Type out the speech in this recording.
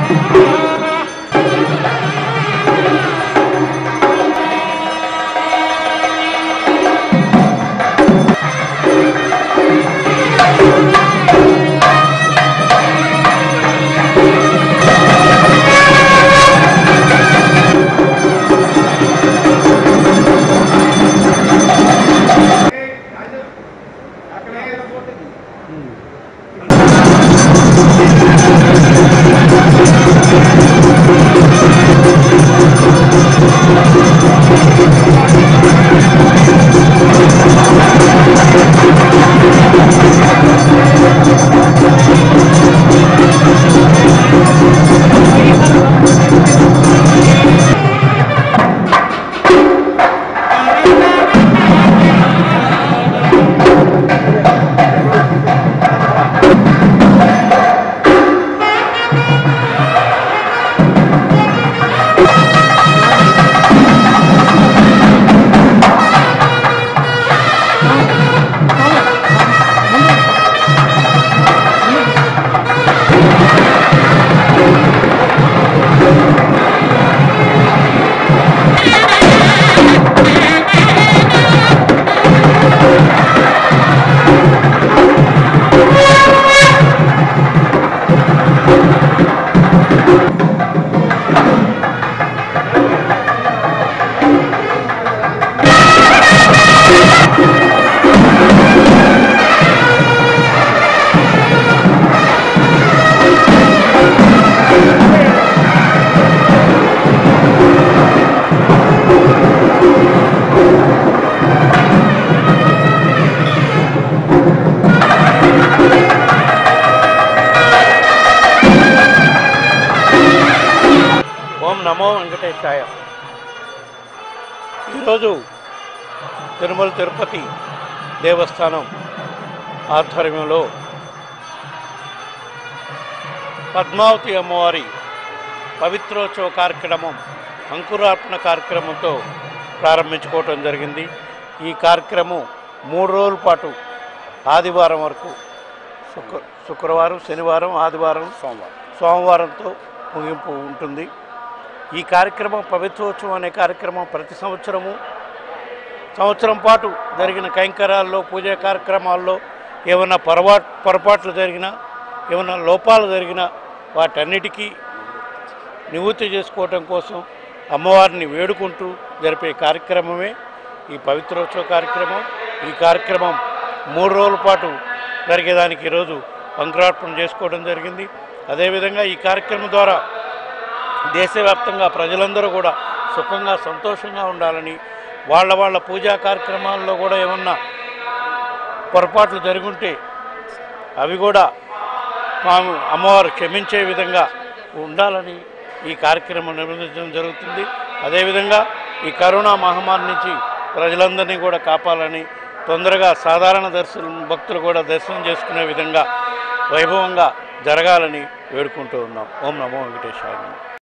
ఓం నమో వెంకటేశాయ ఈరోజు తిరుమల తిరుపతి దేవస్థానం ఆధ్వర్యంలో పద్మావతి అమ్మవారి పవిత్రోత్సవ కార్యక్రమం అంకురార్పణ కార్యక్రమంతో ప్రారంభించుకోవటం జరిగింది ఈ కార్యక్రమం మూడు రోజుల పాటు ఆదివారం వరకు శుక్ర శుక్రవారం శనివారం ఆదివారం సోమవారం సోమవారంతో ముగింపు ఉంటుంది ఈ కార్యక్రమం పవిత్రోత్సవం అనే కార్యక్రమం ప్రతి సంవత్సరము సంవత్సరం పాటు జరిగిన కైంకర్యాల్లో పూజా కార్యక్రమాల్లో ఏమైనా పొరపా పొరపాట్లు జరిగినా ఏమైనా లోపాలు జరిగినా వాటన్నిటికీ నివృత్తి చేసుకోవటం కోసం అమ్మవారిని వేడుకుంటూ జరిపే కార్యక్రమమే ఈ పవిత్రోత్సవ కార్యక్రమం ఈ కార్యక్రమం మూడు రోజుల పాటు జరిగేదానికి ఈరోజు అంకురార్పణ చేసుకోవడం జరిగింది అదేవిధంగా ఈ కార్యక్రమం ద్వారా దేశవ్యాప్తంగా ప్రజలందరూ కూడా సుఖంగా సంతోషంగా ఉండాలని వాళ్ళ వాళ్ళ పూజా కార్యక్రమాల్లో కూడా ఏమన్నా పొరపాట్లు జరుగుంటే అవి కూడా మాము అమ్మవారు క్షమించే విధంగా ఉండాలని ఈ కార్యక్రమం నిర్వహించడం జరుగుతుంది అదేవిధంగా ఈ కరోనా మహమ్మారి నుంచి ప్రజలందరినీ కూడా కాపాలని తొందరగా సాధారణ దర్శనం భక్తులు కూడా దర్శనం చేసుకునే విధంగా వైభవంగా జరగాలని వేడుకుంటూ ఉన్నాం ఓం నమో వెంకటేశ్వర